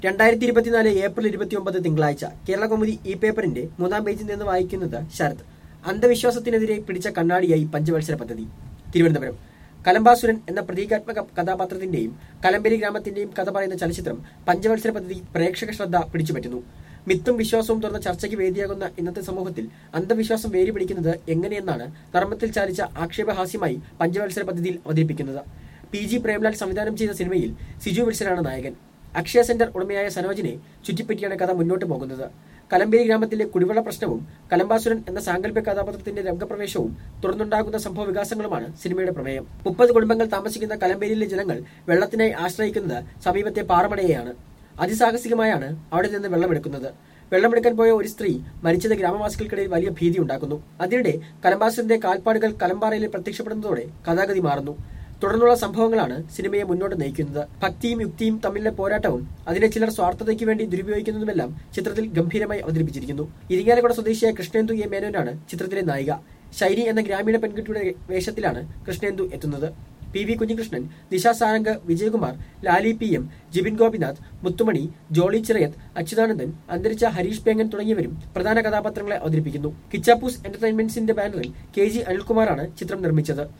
രണ്ടായിരത്തി ഇരുപത്തിനാല് ഏപ്രിൽ ഇരുപത്തിയൊമ്പത് തിങ്കളാഴ്ച കേരള കൗമുദി ഈ പേപ്പറിന്റെ മൂന്നാം പേജിൽ നിന്ന് വായിക്കുന്നത് ശരത് അന്ധവിശ്വാസത്തിനെതിരെ പിടിച്ച കണ്ണാടിയായി പഞ്ചവത്സര പദ്ധതി തിരുവനന്തപുരം കലംബാസുരൻ എന്ന പ്രതീകാത്മക കഥാപാത്രത്തിന്റെയും കലമ്പരി ഗ്രാമത്തിന്റെയും കഥ പറയുന്ന ചലച്ചിത്രം പഞ്ചവത്സര പദ്ധതി പ്രേക്ഷക ശ്രദ്ധ പിടിച്ചുപറ്റുന്നു മിത്തും വിശ്വാസവും തുറന്ന ചർച്ചയ്ക്ക് വേദിയാകുന്ന ഇന്നത്തെ സമൂഹത്തിൽ അന്ധവിശ്വാസം വേരി പിടിക്കുന്നത് എങ്ങനെയെന്നാണ് നർമ്മത്തിൽ ചാലിച്ച ആക്ഷേപഹാസ്യമായി പഞ്ചവത്സര പദ്ധതിയിൽ അവതരിപ്പിക്കുന്നത് പി ജി പ്രേംലാൽ സംവിധാനം ചെയ്ത സിനിമയിൽ സിജു വിൽസനാണ് നായകൻ അക്ഷയ സെന്റർ ഉടമയായ സനോജിനെ ചുറ്റിപ്പറ്റിയാണ് കഥ മുന്നോട്ട് പോകുന്നത് കലമ്പേരി ഗ്രാമത്തിലെ കുടിവെള്ള പ്രശ്നവും കലംബാസുരൻ എന്ന സാങ്കല്പിക കഥാപാത്രത്തിന്റെ രംഗപ്രവേശവും തുടർന്നുണ്ടാകുന്ന സംഭവ വികാസങ്ങളുമാണ് സിനിമയുടെ പ്രമേയം മുപ്പത് കുടുംബങ്ങൾ താമസിക്കുന്ന കലമ്പേരിയിലെ ജനങ്ങൾ വെള്ളത്തിനായി ആശ്രയിക്കുന്നത് സമീപത്തെ പാറമടയെയാണ് അതിസാഹസികമായാണ് അവിടെ നിന്ന് വെള്ളമെടുക്കുന്നത് വെള്ളമെടുക്കാൻ പോയ ഒരു സ്ത്രീ മരിച്ചത് ഗ്രാമവാസികൾക്കിടയിൽ വലിയ ഭീതി ഉണ്ടാക്കുന്നു അതിനിടെ കലംബാസുരന്റെ കാൽപ്പാടുകൾ കലമ്പാറയിൽ പ്രത്യക്ഷപ്പെടുന്നതോടെ കഥാഗതി മാറുന്നു തുടർന്നുള്ള സംഭവങ്ങളാണ് സിനിമയെ മുന്നോട്ട് നയിക്കുന്നത് ഭക്തിയും യുക്തിയും തമ്മിലെ പോരാട്ടവും അതിനെ ചിലർ സ്വാർത്ഥതയ്ക്ക് വേണ്ടി ദുരുപയോഗിക്കുന്നതുമെല്ലാം ചിത്രത്തിൽ ഗംഭീരമായി അവതരിപ്പിച്ചിരിക്കുന്നു ഇരിങ്ങാലക്കുട സ്വദേശിയായ കൃഷ്ണേന്ദു എ മേനോനാണ് ചിത്രത്തിലെ നായിക ശൈരി എന്ന ഗ്രാമീണ പെൺകുട്ടിയുടെ വേഷത്തിലാണ് കൃഷ്ണേന്ദു എത്തുന്നത് P V Kunhikrishnan Nisha Sarang Vijayakumar Lali P M Jibin Gopinath Muthumani Jolly Chirayath Achuthanandan അന്തരിച്ച ഹരീഷ് പേങ്ങൻ തുടങ്ങിയവരും പ്രധാന കഥാപാത്രങ്ങളെ അവതരിപ്പിക്കുന്നു കിച്ചാപ്പൂസ് എന്റർടൈൻമെന്റ്സിന്റെ ബാനറിൽ കെ ജി അനിൽകുമാറാണ് ചിത്രം നിർമ്മിച്ചത്